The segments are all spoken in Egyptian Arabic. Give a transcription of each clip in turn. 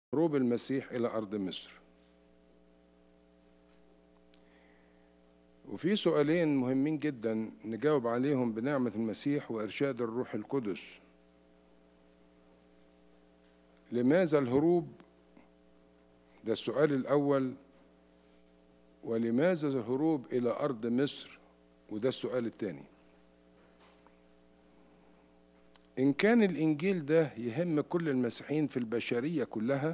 هروب المسيح إلى أرض مصر وفي سؤالين مهمين جدا نجاوب عليهم بنعمة المسيح وإرشاد الروح القدس لماذا الهروب ده السؤال الأول ولماذا الهروب إلى أرض مصر وده السؤال الثاني إن كان الإنجيل ده يهم كل المسيحيين في البشرية كلها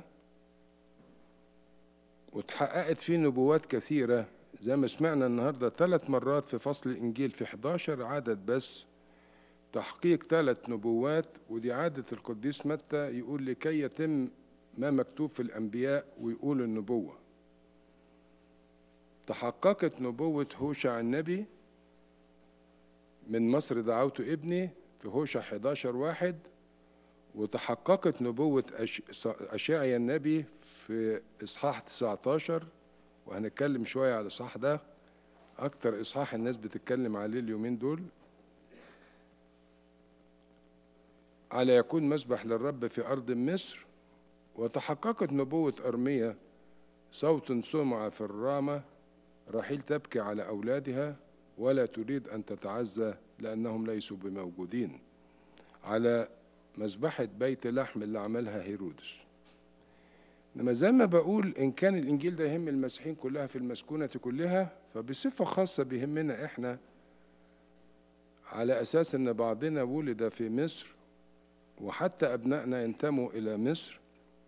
وتحققت فيه نبوات كثيرة زي ما سمعنا النهاردة ثلاث مرات في فصل الإنجيل في 11 عدد بس تحقيق ثلاث نبوات ودي عادة القديس متى يقول لكي يتم ما مكتوب في الأنبياء ويقول النبوة تحققت نبوة هوشع النبي من مصر دعوت ابني في هوشع 11 واحد وتحققت نبوة أشعيا النبي في إصحاح 19 وهنتكلم شوية على الإصحاح ده أكتر إصحاح الناس بتتكلم عليه اليومين دول على يكون مسبح للرب في أرض مصر وتحققت نبوة أرمية صوت سمع في الرامة رحيل تبكي على أولادها ولا تريد أن تتعزى لأنهم ليسوا بموجودين على مذبحة بيت لحم اللي عملها هيرودس لما زي ما بقول إن كان الإنجيل ده يهم المسيحيين كلها في المسكونة كلها فبصفة خاصة بيهمنا إحنا على أساس إن بعضنا ولد في مصر وحتى أبنائنا ينتموا إلى مصر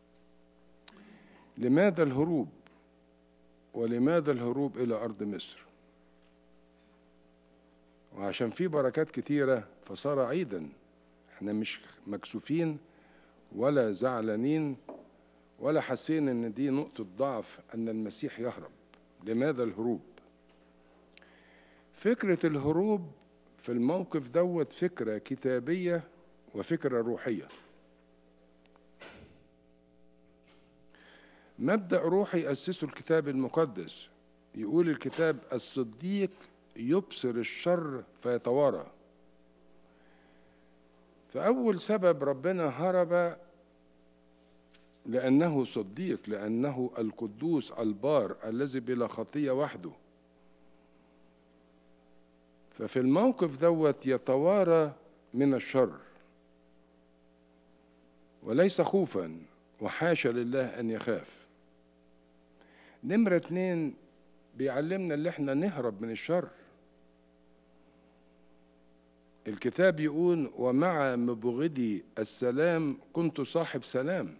لماذا الهروب ولماذا الهروب إلى أرض مصر وعشان في بركات كتيرة فصار عيدا احنا مش مكسوفين ولا زعلانين ولا حاسين ان دي نقطة ضعف ان المسيح يهرب لماذا الهروب فكرة الهروب في الموقف دوت فكرة كتابية وفكرة روحية مبدأ روحي أسسه الكتاب المقدس يقول الكتاب الصديق يبصر الشر فيتوارى فأول سبب ربنا هرب لأنه صديق لأنه القدوس البار الذي بلا خطية وحده ففي الموقف دوت يتوارى من الشر وليس خوفا وحاشا لله أن يخاف نمرة اتنين بيعلمنا اللي احنا نهرب من الشر الكتاب يقول ومع مبغضي السلام كنت صاحب سلام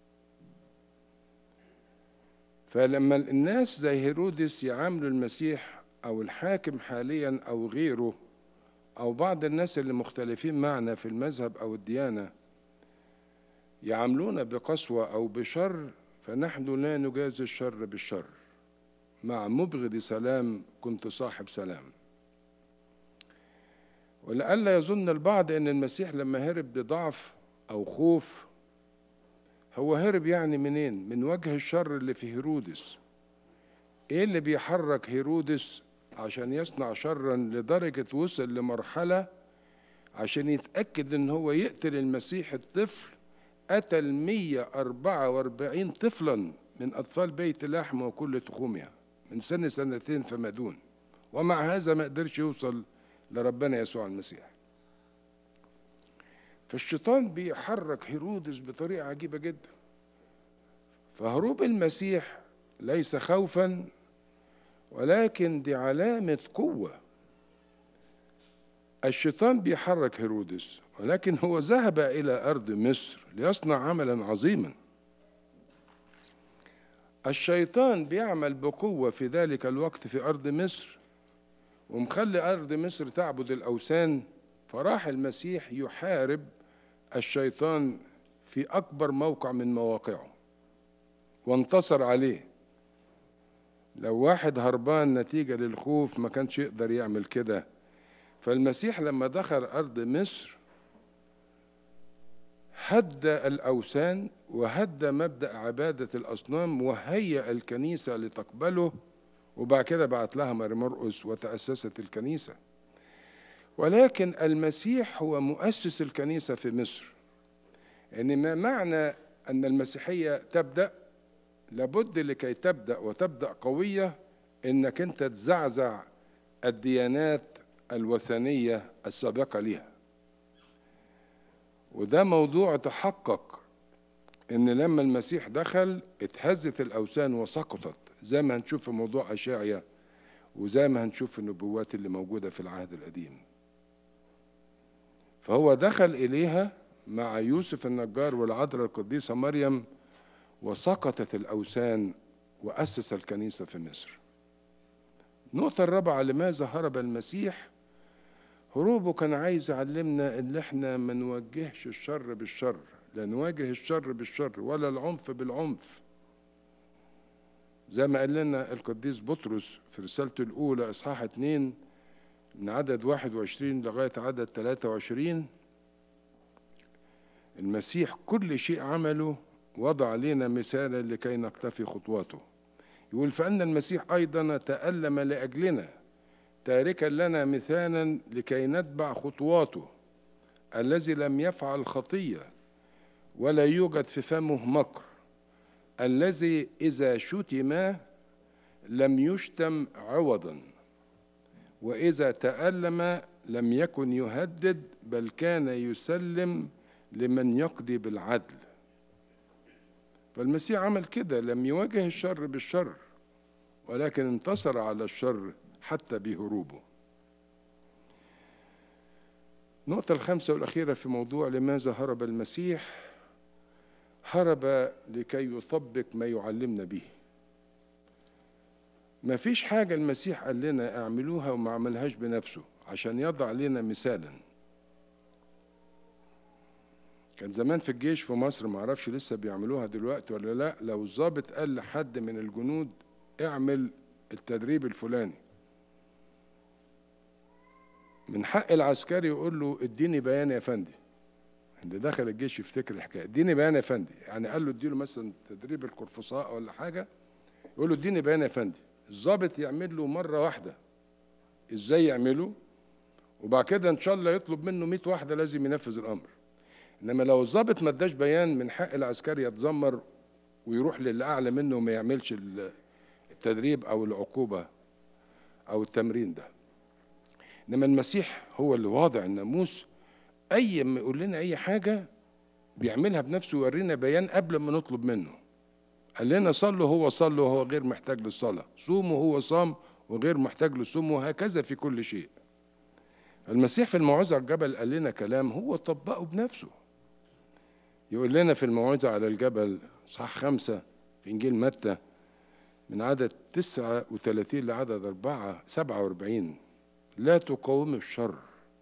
فلما الناس زي هيرودس يعاملوا المسيح او الحاكم حاليا او غيره او بعض الناس اللي مختلفين معنا في المذهب او الديانه يعاملونا بقسوه او بشر فنحن لا نجازي الشر بالشر مع مبغض سلام كنت صاحب سلام ولئلا يظن البعض ان المسيح لما هرب بضعف او خوف هو هرب يعني منين من وجه الشر اللي في هيرودس ايه اللي بيحرك هيرودس عشان يصنع شرا لدرجة وصل لمرحلة عشان يتأكد ان هو يقتل المسيح الطفل قتل 144 طفلا من أطفال بيت لحم وكل تخومها من سن سنتين فما دون ومع هذا ما قدرش يوصل لربنا يسوع المسيح فالشيطان بيحرك هيرودس بطريقة عجيبة جدا فهروب المسيح ليس خوفا ولكن دي علامة قوة الشيطان بيحرك هيرودس ولكن هو ذهب إلى أرض مصر ليصنع عملا عظيما الشيطان بيعمل بقوة في ذلك الوقت في أرض مصر ومخلي أرض مصر تعبد الأوثان فراح المسيح يحارب الشيطان في أكبر موقع من مواقعه وانتصر عليه لو واحد هربان نتيجة للخوف ما كانش يقدر يعمل كده فالمسيح لما دخل أرض مصر هد الأوثان وهد مبدأ عبادة الأصنام وهيأ الكنيسة لتقبله وبعد كده بعت لها ماري مرقس وتأسست الكنيسة ولكن المسيح هو مؤسس الكنيسة في مصر إن ما معنى أن المسيحية تبدأ لابد لكي تبدأ وتبدأ قوية إنك أنت تزعزع الديانات الوثنية السابقة لها وده موضوع تحقق إن لما المسيح دخل اتهزت الأوثان وسقطت زي ما هنشوف في موضوع أشعيا وزي ما هنشوف في النبوات اللي موجودة في العهد القديم فهو دخل إليها مع يوسف النجار والعذراء القديسة مريم وسقطت الأوثان وأسس الكنيسة في مصر النقطة الرابعة لماذا هرب المسيح هروبه كان عايز يعلمنا ان احنا ما نوجهش الشر بالشر لا نواجه الشر بالشر ولا العنف بالعنف زي ما قال لنا القديس بطرس في رسالته الأولى إصحاح 2 من عدد 21 لغاية عدد 23 المسيح كل شيء عمله وضع لنا مثالا لكي نقتفي خطواته يقول فأن المسيح أيضا تألم لأجلنا تاركا لنا مثالا لكي نتبع خطواته الذي لم يفعل خطية ولا يوجد في فمه مكر الذي إذا شتم لم يشتم عوضا وإذا تألم لم يكن يهدد بل كان يسلم لمن يقضي بالعدل فالمسيح عمل كده لم يواجه الشر بالشر ولكن انتصر على الشر حتى بهروبه النقطة الخامسة والأخيرة في موضوع لماذا هرب المسيح هرب لكي يطبق ما يعلمنا به ما فيش حاجة المسيح قال لنا اعملوها وما عملهاش بنفسه عشان يضع لنا مثالا كان زمان في الجيش في مصر ما اعرفش لسه بيعملوها دلوقتي ولا لا لو الضابط قال لحد من الجنود اعمل التدريب الفلاني من حق العسكري يقول له اديني بيان يا فندي اللي دخل الجيش يفتكر الحكايه اديني بيان يا فندي يعني قال له اديله مثلا تدريب القرفصاء ولا حاجه يقول له اديني بيان يا فندي الضابط يعمل له مره واحده ازاي يعمله وبعد كده ان شاء الله يطلب منه 100 واحده لازم ينفذ الامر انما لو الضابط ما اداش بيان من حق العسكري يتذمر ويروح للي اعلى منه وما يعملش التدريب او العقوبه او التمرين ده انما المسيح هو اللي واضع الناموس اي ما يقول لنا اي حاجه بيعملها بنفسه ويورينا بيان قبل ما نطلب منه قال لنا صلوا هو صلوا وهو غير محتاج للصلاه صوموا هو صام وغير محتاج للصوم وهكذا في كل شيء المسيح في الموعظة على الجبل قال لنا كلام هو طبقه بنفسه يقول لنا في الموعظة على الجبل صح خمسة في إنجيل متى من عدد تسعة وثلاثين لعدد أربعة سبعة وأربعين لا تقاوم الشر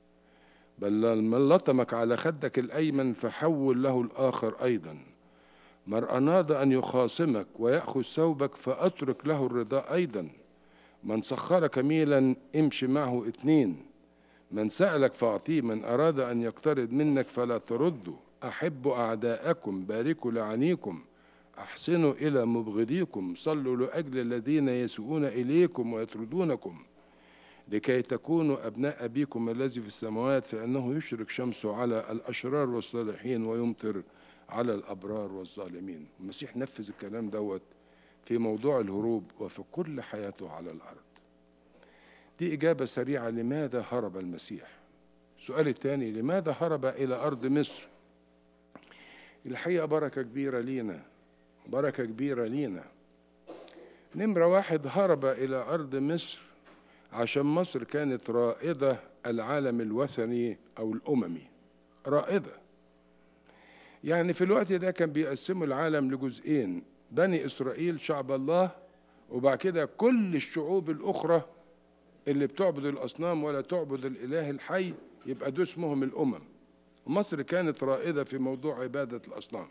بل من لطمك على خدك الأيمن فحول له الآخر أيضا من أراد أن يخاصمك ويأخذ ثوبك فأترك له الرضا أيضا من سخرك ميلا امشي معه اثنين من سألك فأعطيه من أراد أن يقترض منك فلا ترده أحبوا أعداءكم باركوا لعنيكم أحسنوا إلى مبغضيكم صلوا لأجل الذين يسوءون إليكم ويطردونكم لكي تكونوا أبناء أبيكم الذي في السماوات فإنه يشرك شمسه على الأشرار والصالحين ويمطر على الأبرار والظالمين المسيح نفذ الكلام دوت في موضوع الهروب وفي كل حياته على الأرض دي إجابة سريعة لماذا هرب المسيح السؤال الثاني لماذا هرب إلى أرض مصر الحقيقة بركة كبيرة لينا بركة كبيرة لينا نمرة واحد هرب إلى أرض مصر عشان مصر كانت رائدة العالم الوثني أو الأممي رائدة يعني في الوقت ده كان بيقسموا العالم لجزئين بني إسرائيل شعب الله وبعد كده كل الشعوب الأخرى اللي بتعبد الأصنام ولا تعبد الإله الحي يبقى دول اسمهم الأمم مصر كانت رائدة في موضوع عبادة الأصنام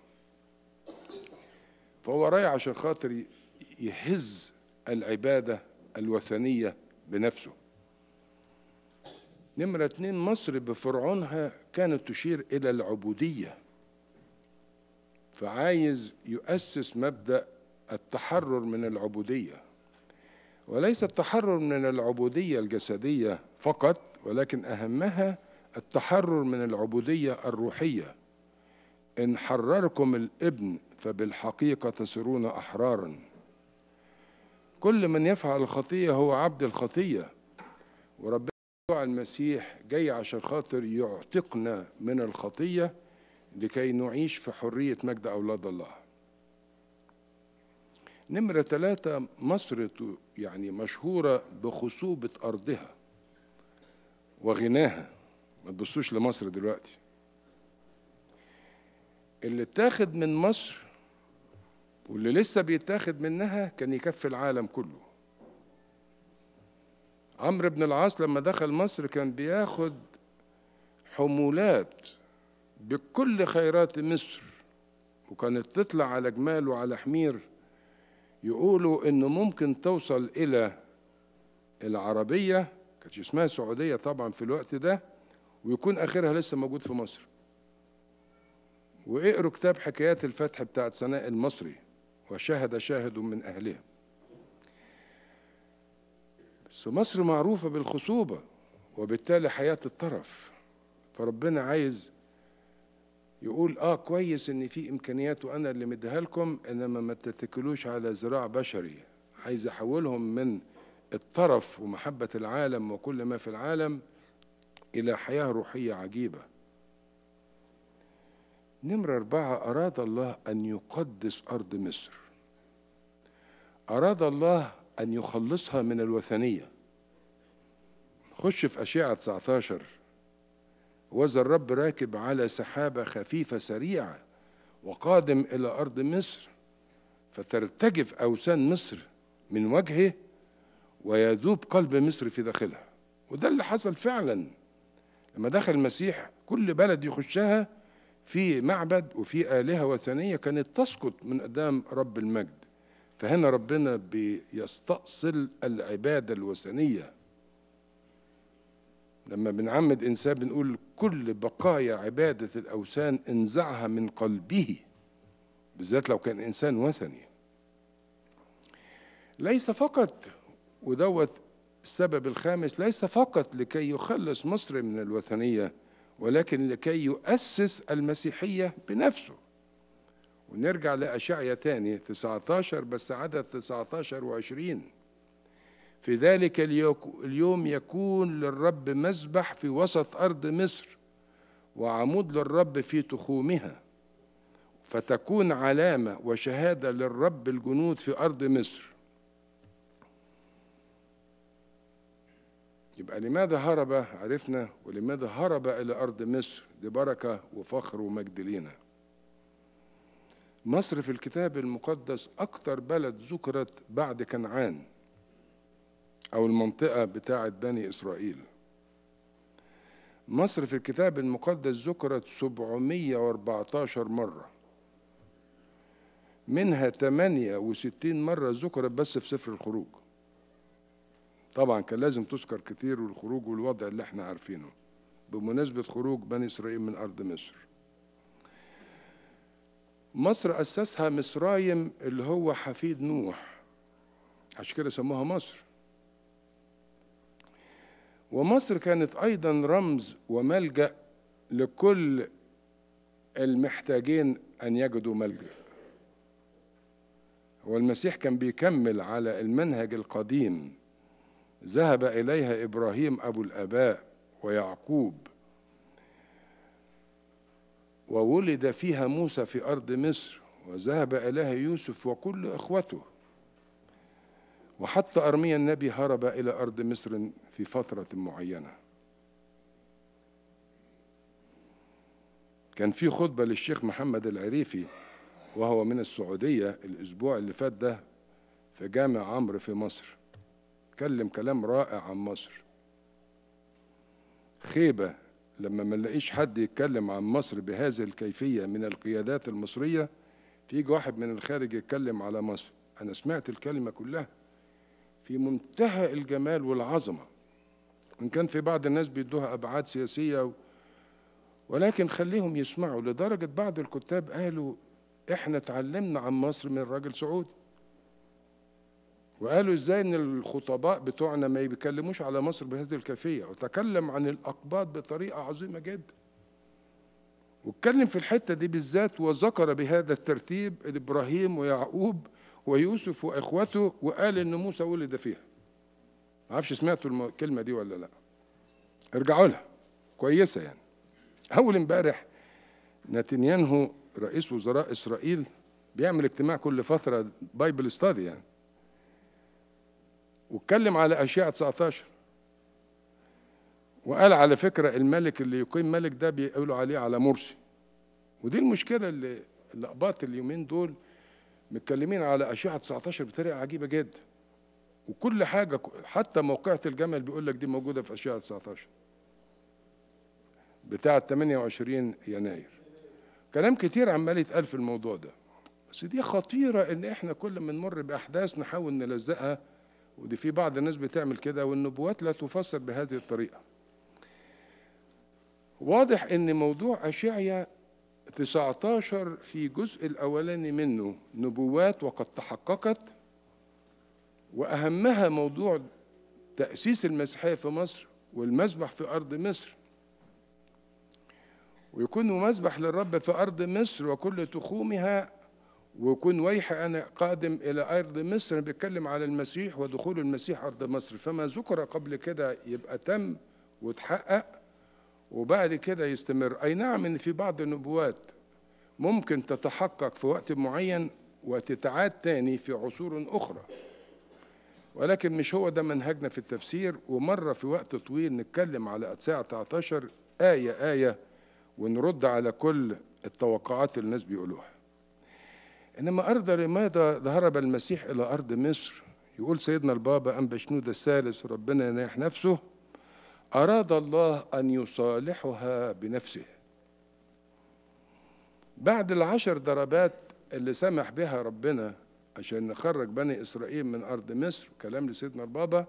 فهو رايح عشان خاطر يهز العبادة الوثنية بنفسه نمرة اتنين مصر بفرعونها كانت تشير إلى العبودية فعايز يؤسس مبدأ التحرر من العبودية وليس التحرر من العبودية الجسدية فقط ولكن أهمها التحرر من العبودية الروحية إن حرركم الابن فبالحقيقة تصيرون أحرارا كل من يفعل الخطية هو عبد الخطية وربنا يسوع المسيح جاي عشان خاطر يعتقنا من الخطية لكي نعيش في حرية مجد أولاد الله نمرة ثلاثة مصر يعني مشهورة بخصوبة أرضها وغناها ما تبصوش لمصر دلوقتي اللي اتاخد من مصر واللي لسه بيتاخد منها كان يكفي العالم كله عمرو بن العاص لما دخل مصر كان بياخد حمولات بكل خيرات مصر وكانت تطلع على جمال وعلى حمير يقولوا انه ممكن توصل الى العربيه كانت اسمها سعوديه طبعا في الوقت ده ويكون اخرها لسه موجود في مصر واقروا كتاب حكايات الفتح بتاعت سناء المصري وشهد شاهد من اهلها بس مصر معروفه بالخصوبه وبالتالي حياه الطرف فربنا عايز يقول اه كويس ان في امكانيات وانا اللي مديها لكم انما ما تتكلوش على ذراع بشري عايز احولهم من الطرف ومحبه العالم وكل ما في العالم الى حياه روحيه عجيبه نمرة أربعة أراد الله أن يقدس أرض مصر أراد الله أن يخلصها من الوثنية خش في أشعة 19 وذا الرب راكب على سحابة خفيفة سريعة وقادم إلى أرض مصر فترتجف أوثان مصر من وجهه ويذوب قلب مصر في داخلها وده اللي حصل فعلا لما دخل المسيح كل بلد يخشها في معبد وفي آلهة وثنية كانت تسقط من قدام رب المجد فهنا ربنا بيستأصل العبادة الوثنية لما بنعمد إنسان بنقول كل بقايا عبادة الأوثان انزعها من قلبه بالذات لو كان إنسان وثني ليس فقط ودوت السبب الخامس ليس فقط لكي يخلص مصر من الوثنيه ولكن لكي يؤسس المسيحية بنفسه ونرجع لأشعية تاني 19 بس عدد 19 و20 في ذلك اليوم يكون للرب مذبح في وسط أرض مصر وعمود للرب في تخومها فتكون علامة وشهادة للرب الجنود في أرض مصر يبقى لماذا هرب عرفنا ولماذا هرب إلى أرض مصر دي بركة وفخر ومجد لينا مصر في الكتاب المقدس أكتر بلد ذكرت بعد كنعان أو المنطقة بتاعة بني إسرائيل مصر في الكتاب المقدس ذكرت 714 مرة منها 68 مرة ذكرت بس في سفر الخروج طبعا كان لازم تذكر كتير والخروج والوضع اللي احنا عارفينه بمناسبة خروج بني إسرائيل من أرض مصر مصر أسسها مصرايم اللي هو حفيد نوح عشان كده سموها مصر ومصر كانت أيضا رمز وملجأ لكل المحتاجين أن يجدوا ملجأ والمسيح كان بيكمل على المنهج القديم ذهب إليها إبراهيم أبو الآباء ويعقوب وولد فيها موسى في أرض مصر وذهب إليها يوسف وكل إخوته وحتى أرميا النبي هرب إلى أرض مصر في فترة معينة كان في خطبة للشيخ محمد العريفي وهو من السعودية الأسبوع اللي فات ده في جامع عمرو في مصر اتكلم كلام رائع عن مصر خيبة لما ما نلاقيش حد يتكلم عن مصر بهذه الكيفية من القيادات المصرية فيجي واحد من الخارج يتكلم على مصر أنا سمعت الكلمة كلها في منتهى الجمال والعظمة إن كان في بعض الناس بيدوها أبعاد سياسية و... ولكن خليهم يسمعوا لدرجة بعض الكتاب قالوا إحنا اتعلمنا عن مصر من راجل سعودي وقالوا ازاي ان الخطباء بتوعنا ما بيتكلموش على مصر بهذه الكيفيه وتكلم عن الاقباط بطريقه عظيمه جدا واتكلم في الحتة دي بالذات وذكر بهذا الترتيب إبراهيم ويعقوب ويوسف وإخوته وقال إن موسى ولد فيها معرفش سمعتوا الكلمة دي ولا لا ارجعوا لها كويسة يعني أول امبارح نتنياهو رئيس وزراء إسرائيل بيعمل اجتماع كل فترة بايبل ستادي يعني واتكلم على أشياء 19 وقال على فكرة الملك اللي يقيم ملك ده بيقولوا عليه على مرسي ودي المشكلة اللي الأقباط اليومين دول متكلمين على أشعة 19 بطريقة عجيبة جدا وكل حاجة حتى موقعة الجمل بيقول لك دي موجودة في أشعة 19 بتاعة 28 يناير كلام كتير عمال يتقال في الموضوع ده بس دي خطيرة إن إحنا كل ما نمر بأحداث نحاول نلزقها ودي في بعض الناس بتعمل كده والنبوات لا تفسر بهذه الطريقة واضح ان موضوع اشعيا 19 في الجزء الاولاني منه نبوات وقد تحققت واهمها موضوع تاسيس المسيحيه في مصر والمذبح في ارض مصر ويكون مذبح للرب في ارض مصر وكل تخومها ويكون ويح انا قادم الى ارض مصر بيتكلم على المسيح ودخول المسيح ارض مصر فما ذكر قبل كده يبقى تم وتحقق وبعد كده يستمر أي نعم إن في بعض النبوات ممكن تتحقق في وقت معين وتتعاد تاني في عصور أخرى ولكن مش هو ده منهجنا في التفسير ومرة في وقت طويل نتكلم على الساعة 19 آية آية ونرد على كل التوقعات اللي الناس بيقولوها إنما أرض لماذا ذهب المسيح إلى أرض مصر يقول سيدنا البابا أنبا شنودة الثالث ربنا يناح نفسه أراد الله أن يصالحها بنفسه بعد العشر ضربات اللي سمح بها ربنا عشان نخرج بني إسرائيل من أرض مصر كلام لسيدنا البابا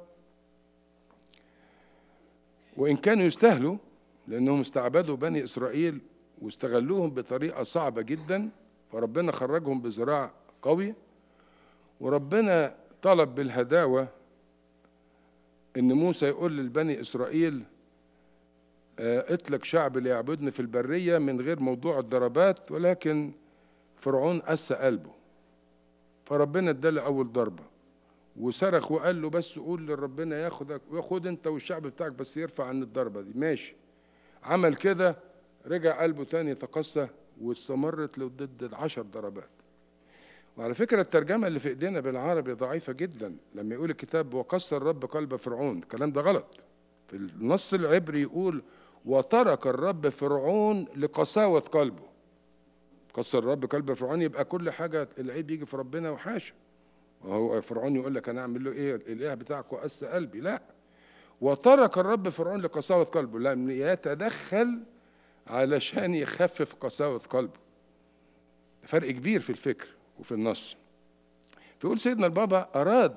وإن كانوا يستاهلوا لأنهم استعبدوا بني إسرائيل واستغلوهم بطريقة صعبة جدا فربنا خرجهم بذراع قوي وربنا طلب بالهداوة ان موسى يقول للبني اسرائيل اطلق شعب ليعبدني في البريه من غير موضوع الضربات ولكن فرعون قسى قلبه فربنا اداله اول ضربه وصرخ وقال له بس قول لربنا ياخدك وياخد انت والشعب بتاعك بس يرفع عن الضربه دي ماشي عمل كده رجع قلبه تاني تقسى واستمرت له ضد عشر ضربات وعلى فكرة الترجمة اللي في ايدينا بالعربي ضعيفة جدا لما يقول الكتاب وقص الرب قلب فرعون الكلام ده غلط في النص العبري يقول وترك الرب فرعون لقساوة قلبه قص الرب قلب فرعون يبقى كل حاجة العيب يجي في ربنا وحاشا وهو فرعون يقول لك انا اعمل له ايه الاله بتاعك وقس قلبي لا وترك الرب فرعون لقساوة قلبه لم يتدخل علشان يخفف قساوة قلبه فرق كبير في الفكر وفي النص فيقول سيدنا البابا أراد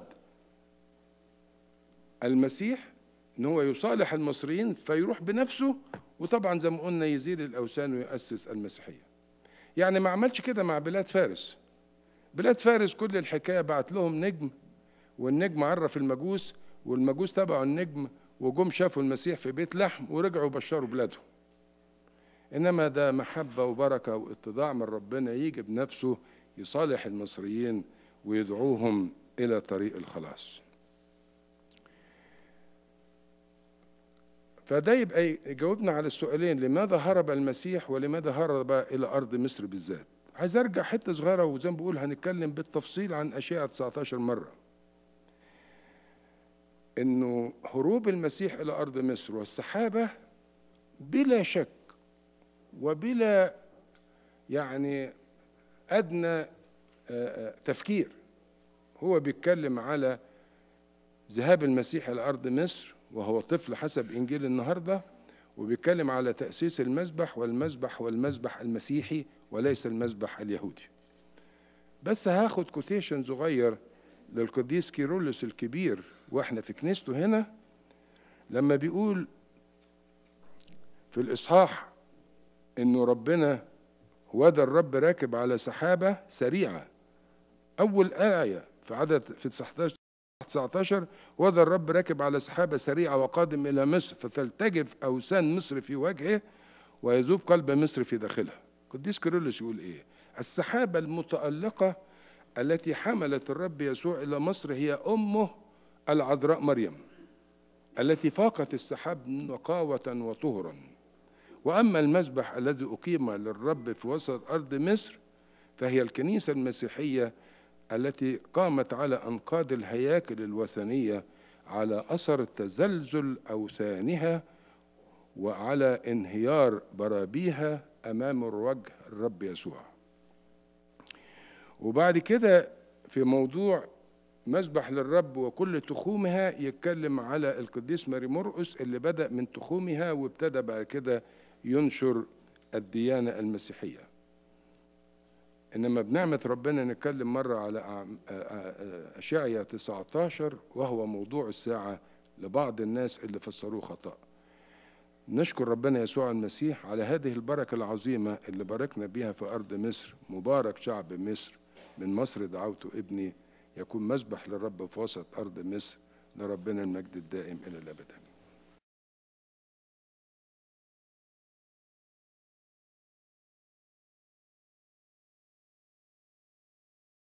المسيح ان هو يصالح المصريين فيروح بنفسه وطبعا زي ما قلنا يزيل الاوثان ويؤسس المسيحيه يعني ما عملش كده مع بلاد فارس بلاد فارس كل الحكايه بعت لهم نجم والنجم عرف المجوس والمجوس تبعوا النجم وجم شافوا المسيح في بيت لحم ورجعوا بشروا بلادهم انما ده محبه وبركه واتضاع من ربنا يجي بنفسه يصالح المصريين ويدعوهم الى طريق الخلاص فده يبقى يجاوبنا على السؤالين لماذا هرب المسيح ولماذا هرب الى ارض مصر بالذات عايز ارجع حته صغيره وزي ما بقول هنتكلم بالتفصيل عن اشياء 19 مره انه هروب المسيح الى ارض مصر والسحابه بلا شك وبلا يعني ادنى تفكير هو بيتكلم على ذهاب المسيح الى ارض مصر وهو طفل حسب انجيل النهارده وبيتكلم على تاسيس المذبح والمذبح والمذبح المسيحي وليس المذبح اليهودي بس هاخد كوتيشن صغير للقديس كيرولس الكبير واحنا في كنيسته هنا لما بيقول في الاصحاح انه ربنا هو ده الرب راكب على سحابه سريعه اول ايه في عدد في 19 19 وذا الرب راكب على سحابة سريعة وقادم إلى مصر فتلتجف أوثان مصر في وجهه ويذوب قلب مصر في داخلها قديس كيرلس يقول ايه السحابة المتألقة التي حملت الرب يسوع إلى مصر هي أمه العذراء مريم التي فاقت السحاب نقاوة وطهرا وأما المذبح الذي أقيم للرب في وسط أرض مصر فهي الكنيسة المسيحية التي قامت على أنقاض الهياكل الوثنية على أثر تزلزل أوثانها وعلى انهيار برابيها أمام وجه الرب يسوع وبعد كده في موضوع مذبح للرب وكل تخومها يتكلم على القديس ماري مرقس اللي بدأ من تخومها وابتدى بعد كده ينشر الديانة المسيحية إنما بنعمة ربنا نتكلم مرة على أشعية 19 وهو موضوع الساعة لبعض الناس اللي فسروه خطأ نشكر ربنا يسوع المسيح على هذه البركة العظيمة اللي باركنا بها في أرض مصر مبارك شعب مصر من مصر دعوت ابني يكون مذبح للرب في وسط أرض مصر لربنا المجد الدائم إلى الأبد